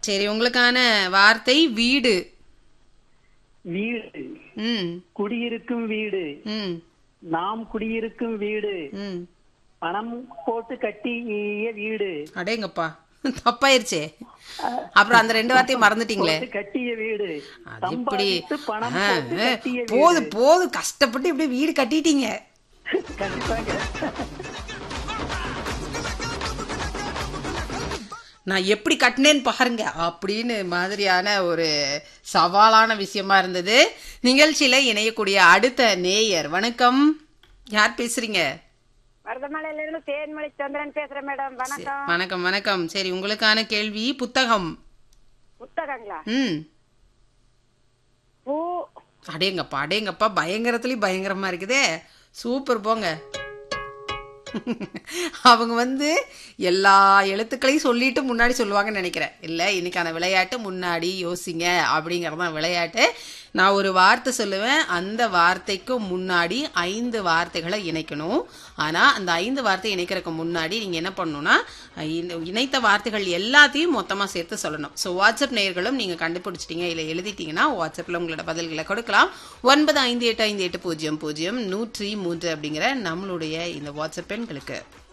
சரி உங்களுக்கான வார்த்தை வீடு வீடு ம் குடியிருக்கும் வீடு ம் நாம் குடியிருக்கும் வீடு ம் பணம் போட்டு கட்டிய வீடு அடேங்கப்பா தப்பாயிருச்சே அப்புறம் அந்த ரெண்டு வார்த்தையும் மறந்துட்டீங்களே போட்டு கட்டிய வீடு அது இப்படி சம்பாதித்து பணம் ஆ, போட்டு ஆ, கட்டிய போது வீடு போது கஷ்டப்பட்டு இப்படி வீடு கட்டிட்டீங்க கண்டிப்பாங்க நான் எப்படி கட்டினேன்னு பாருங்க அப்படின்னு மாதிரியான ஒரு சவாலான விஷயமா இருந்தது நிகழ்ச்சியில இணையக்கூடிய அடுத்த நேயர் வணக்கம் யார் பேசுறீங்க மருதமலையில இருந்து தேன்மொழி சந்திரன் பேசுறேன் மேடம் வணக்கம் வணக்கம் வணக்கம் சரி உங்களுக்கான கேள்வி புத்தகம் புத்தகங்களா ம் பூ அடேங்கப்பா அடேங்கப்பா பயங்கரத்துலயும் பயங்கரமா இருக்குதே சூப்பர் போங்க அவங்க வந்து எல்லா எழுத்துக்களையும் சொல்லிட்டு முன்னாடி சொல்லுவாங்கன்னு நினைக்கிறேன் இல்லை இன்னைக்கான விளையாட்டு முன்னாடி யோசிங்க அப்படிங்கிறது தான் விளையாட்டு நான் ஒரு வார்த்தை சொல்லுவேன் அந்த வார்த்தைக்கு முன்னாடி ஐந்து வார்த்தைகளை இணைக்கணும் ஆனால் அந்த ஐந்து வார்த்தை இணைக்கிறதுக்கு முன்னாடி நீங்கள் என்ன பண்ணணும்னா இந்த இணைத்த வார்த்தைகள் எல்லாத்தையும் மொத்தமாக சேர்த்து சொல்லணும் ஸோ வாட்ஸ்அப் நேயர்களும் நீங்கள் கண்டுபிடிச்சிட்டீங்க இல்லை எழுதிட்டீங்கன்னா வாட்ஸ்அப்பில் உங்களோட பதில்களை கொடுக்கலாம் ஒன்பது ஐந்து எட்டு ஐந்து எட்டு பூஜ்ஜியம் பூஜ்ஜியம் நூற்றி மூன்று அப்படிங்கிற நம்மளுடைய இந்த வாட்ஸ்அப் எண்களுக்கு